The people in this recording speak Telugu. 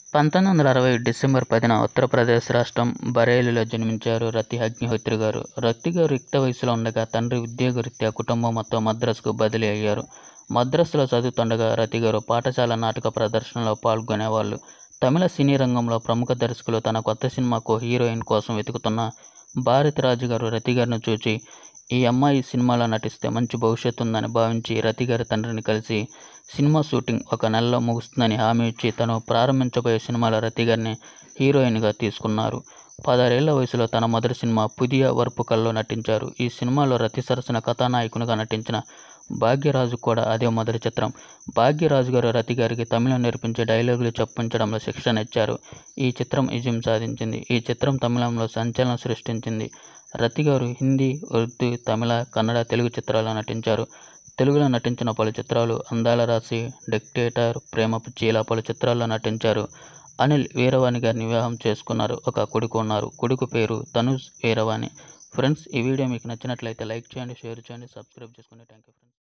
పంతొమ్మిది వందల అరవై డిసెంబర్ పదిన ఉత్తరప్రదేశ్ రాష్ట్రం బరేలీలో జన్మించారు రతి అగ్నిహోత్రి గారు రతి గారు యుక్త వయసులో ఉండగా తండ్రి ఉద్యోగరీత్యా కుటుంబం మొత్తం మద్రాసుకు బదిలీ అయ్యారు మద్రాసులో చదువుతుండగా రతి గారు పాఠశాల నాటక ప్రదర్శనలో పాల్గొనేవాళ్ళు తమిళ సినీ రంగంలో ప్రముఖ దర్శకులు తన కొత్త సినిమాకు హీరోయిన్ కోసం వెతుకుతున్న భారతిరాజు గారు రతి గారిని చూచి ఈ అమ్మాయి సినిమాలో నటిస్తే మంచి భవిష్యత్తు ఉందని భావించి రతి గారి తండ్రిని కలిసి సినిమా షూటింగ్ ఒక నెలలో ముగుస్తుందని హామీ ఇచ్చి తను ప్రారంభించబోయే సినిమాలో రతి గారిని హీరోయిన్గా తీసుకున్నారు పదహారేళ్ల వయసులో తన మొదటి సినిమా పుదియ వర్పుకల్లో నటించారు ఈ సినిమాలో రతి సరసన కథానాయకునిగా నటించిన భాగ్యరాజు కూడా అదే మొదటి చిత్రం భాగ్యరాజు గారు రతి గారికి తమిళం నేర్పించే డైలాగులు చెప్పించడంలో శిక్షణ ఇచ్చారు ఈ చిత్రం విజయం సాధించింది ఈ చిత్రం తమిళంలో సంచలనం సృష్టించింది రతి గారు హిందీ ఉర్దూ తమిళ కన్నడ తెలుగు చిత్రాల్లో నటించారు తెలుగులో నటించిన పలు చిత్రాలు అందాల రాశి డిక్టేటర్ ప్రేమ పిచ్చి ఇలా పలు చిత్రాల్లో నటించారు అనిల్ వీరవాణి గారిని వివాహం చేసుకున్నారు ఒక కొడుకు ఉన్నారు కొడుకు పేరు తనుజ్ వీరవాణి ఫ్రెండ్స్ ఈ వీడియో మీకు నచ్చినట్లయితే లైక్ చేయండి షేర్ చేయండి సబ్స్క్రైబ్ చేసుకోండి థ్యాంక్ యూ ఫ్రెండ్స్